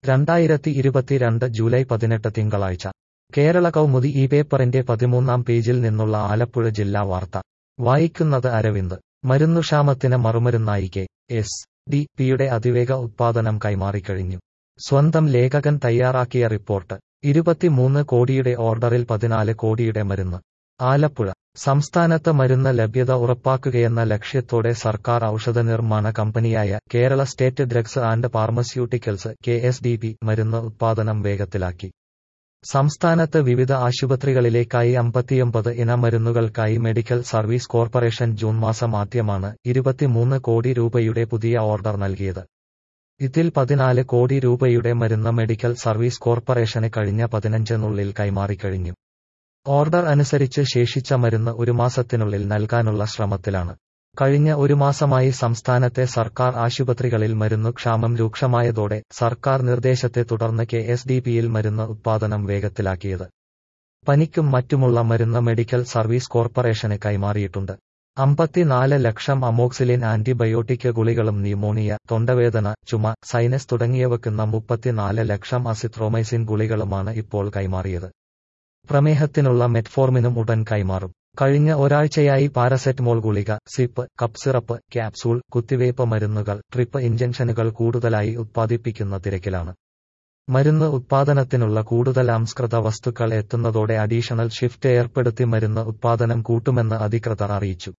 രണ്ടായിരത്തി ഇരുപത്തിരണ്ട് ജൂലൈ പതിനെട്ട് തിങ്കളാഴ്ച കേരള കൗമുദി ഈ പേപ്പറിന്റെ പതിമൂന്നാം പേജിൽ നിന്നുള്ള ആലപ്പുഴ ജില്ലാ വാർത്ത വായിക്കുന്നത് അരവിന്ദ് മരുന്നുക്ഷാമത്തിന് മറുമരുന്നായി കെ എസ് ഡി പിയുടെ അതിവേഗ ഉത്പാദനം കൈമാറിക്കഴിഞ്ഞു സ്വന്തം ലേഖകൻ തയ്യാറാക്കിയ റിപ്പോർട്ട് ഇരുപത്തിമൂന്ന് കോടിയുടെ ഓർഡറിൽ പതിനാല് കോടിയുടെ മരുന്ന് ആലപ്പുഴ സംസ്ഥാനത്ത് മരുന്ന് ലഭ്യത ഉറപ്പാക്കുകയെന്ന ലക്ഷ്യത്തോടെ സർക്കാർ ഔഷധ നിർമ്മാണ കമ്പനിയായ Kerala state drugs and pharmaceuticals K S D P മരുന്ന് ഉത്പാദനം വേഗത്തിലാക്കി സംസ്ഥാനത്ത് വിവിധ ആശുപത്രികളിലേക്കായി അമ്പത്തിയൊമ്പത് ഇന മരുന്നുകൾക്കായി മെഡിക്കൽ സർവീസ് കോർപ്പറേഷൻ ജൂൺ മാസം ആദ്യമാണ് ഇരുപത്തിമൂന്ന് കോടി രൂപയുടെ പുതിയ ഓർഡർ നൽകിയത് ഇതിൽ പതിനാല് കോടി രൂപയുടെ മരുന്ന് മെഡിക്കൽ സർവീസ് കോർപ്പറേഷന് കഴിഞ്ഞ പതിനഞ്ചിനുള്ളിൽ കൈമാറിക്കഴിഞ്ഞു ഓർഡർ അനുസരിച്ച് ശേഷിച്ച മരുന്ന് ഒരു മാസത്തിനുള്ളിൽ നൽകാനുള്ള ശ്രമത്തിലാണ് കഴിഞ്ഞ ഒരു മാസമായി സംസ്ഥാനത്തെ സർക്കാർ ആശുപത്രികളിൽ മരുന്നു ക്ഷാമം രൂക്ഷമായതോടെ സർക്കാർ നിർദ്ദേശത്തെ തുടർന്ന് കെ എസ് ഡി പിയിൽ മരുന്ന് ഉത്പാദനം വേഗത്തിലാക്കിയത് പനിക്കും മറ്റുമുള്ള മരുന്ന് മെഡിക്കൽ സർവീസ് കോർപ്പറേഷന് കൈമാറിയിട്ടുണ്ട് അമ്പത്തിനാല് ലക്ഷം അമോക്സിലിൻ ആന്റിബയോട്ടിക് ഗുളികളും ന്യൂമോണിയ തൊണ്ടവേദന ചുമ സൈനസ് തുടങ്ങിയവക്കുന്ന മുപ്പത്തിനാല് ലക്ഷം അസിത്രോമൈസിൻ ഗുളികളുമാണ് ഇപ്പോൾ കൈമാറിയത് പ്രമേഹത്തിനുള്ള മെറ്റ്ഫോർമിനും ഉടൻ കൈമാറും കഴിഞ്ഞ ഒരാഴ്ചയായി പാരസെറ്റമോൾ ഗുളിക സിപ്പ് കപ്പ് സിറപ്പ് ക്യാപ്സൂൾ കുത്തിവയ്പ് മരുന്നുകൾ ട്രിപ്പ് ഇഞ്ചക്ഷനുകൾ കൂടുതലായി ഉത്പാദിപ്പിക്കുന്ന തിരക്കിലാണ് മരുന്ന് ഉത്പാദനത്തിനുള്ള കൂടുതൽ അംസ്കൃത വസ്തുക്കൾ എത്തുന്നതോടെ അഡീഷണൽ ഷിഫ്റ്റ് ഏർപ്പെടുത്തി മരുന്ന് ഉത്പാദനം കൂട്ടുമെന്ന് അധികൃതർ അറിയിച്ചു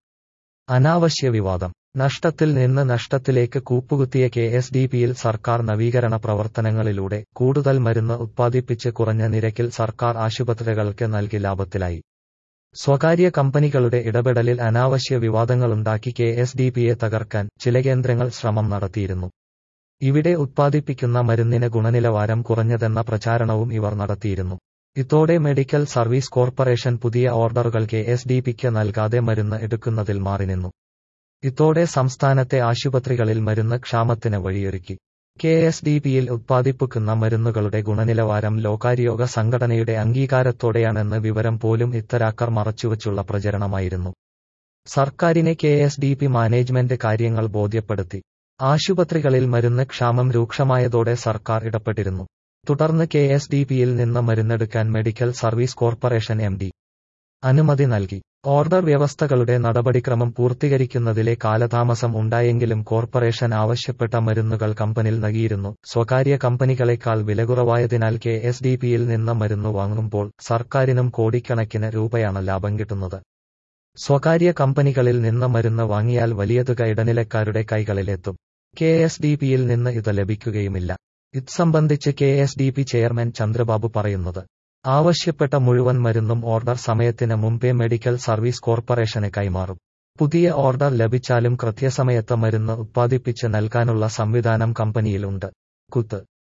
അനാവശ്യ വിവാദം നഷ്ടത്തിൽ നിന്ന് നഷ്ടത്തിലേക്ക് കൂപ്പുകുത്തിയ കെ എസ് ഡി പിയിൽ സർക്കാർ നവീകരണ പ്രവർത്തനങ്ങളിലൂടെ കൂടുതൽ മരുന്ന് ഉത്പാദിപ്പിച്ച് കുറഞ്ഞ നിരക്കിൽ സർക്കാർ ആശുപത്രികൾക്ക് നൽകി ലാഭത്തിലായി സ്വകാര്യ കമ്പനികളുടെ ഇടപെടലിൽ അനാവശ്യ വിവാദങ്ങളുണ്ടാക്കി കെ എസ് ഡി പിയെ തകർക്കാൻ ചില കേന്ദ്രങ്ങൾ ശ്രമം നടത്തിയിരുന്നു ഇവിടെ ഉത്പാദിപ്പിക്കുന്ന മരുന്നിന് ഗുണനിലവാരം കുറഞ്ഞതെന്ന പ്രചാരണവും ഇവർ നടത്തിയിരുന്നു ഇതോടെ മെഡിക്കൽ സർവീസ് കോർപ്പറേഷൻ പുതിയ ഓർഡറുകൾ കെ എസ് ഡി പിക്ക് നൽകാതെ മരുന്ന് എടുക്കുന്നതിൽ മാറിനിന്നു ഇതോടെ സംസ്ഥാനത്തെ ആശുപത്രികളിൽ മരുന്ന് ക്ഷാമത്തിന് വഴിയൊരുക്കി കെ എസ് ഡി പിയിൽ ഉത്പാദിപ്പിക്കുന്ന മരുന്നുകളുടെ ഗുണനിലവാരം ലോകാര്യോഗ സംഘടനയുടെ അംഗീകാരത്തോടെയാണെന്ന് വിവരം പോലും ഇത്തരാക്കർ മറച്ചുവച്ചുള്ള പ്രചരണമായിരുന്നു സർക്കാരിനെ K S D P management കാര്യങ്ങൾ ബോധ്യപ്പെടുത്തി ആശുപത്രികളിൽ മരുന്ന് ക്ഷാമം രൂക്ഷമായതോടെ സർക്കാർ ഇടപെട്ടിരുന്നു തുടർന്ന് കെ എസ് ഡി പിയിൽ നിന്ന് മരുന്നെടുക്കാൻ medical service corporation M D അനുമതി നൽകി ഓർഡർ വ്യവസ്ഥകളുടെ നടപടിക്രമം പൂർത്തീകരിക്കുന്നതിലെ കാലതാമസം ഉണ്ടായെങ്കിലും കോർപ്പറേഷൻ ആവശ്യപ്പെട്ട മരുന്നുകൾ കമ്പനിൽ നൽകിയിരുന്നു സ്വകാര്യ കമ്പനികളെക്കാൾ വില കുറവായതിനാൽ കെ എസ് ഡി പിയിൽ നിന്ന് മരുന്ന് വാങ്ങുമ്പോൾ സർക്കാരിനും കോടിക്കണക്കിന് രൂപയാണ് ലാഭം കിട്ടുന്നത് സ്വകാര്യ കമ്പനികളിൽ നിന്ന് മരുന്ന് വാങ്ങിയാൽ വലിയ തുക ഇടനിലക്കാരുടെ കൈകളിലെത്തും കെ എസ് ഡി പിയിൽ നിന്ന് ഇത് ലഭിക്കുകയുമില്ല ഇത് സംബന്ധിച്ച് K S D P chairman Chandrababu പറയുന്നത് ആവശ്യപ്പെട്ട മുഴുവൻ മരുന്നും ഓർഡർ സമയത്തിന് മുമ്പേ മെഡിക്കൽ സർവീസ് കോർപ്പറേഷന് കൈമാറും പുതിയ ഓർഡർ ലഭിച്ചാലും കൃത്യസമയത്ത് മരുന്ന് ഉത്പാദിപ്പിച്ച് നൽകാനുള്ള സംവിധാനം കമ്പനിയിലുണ്ട് കുത്ത്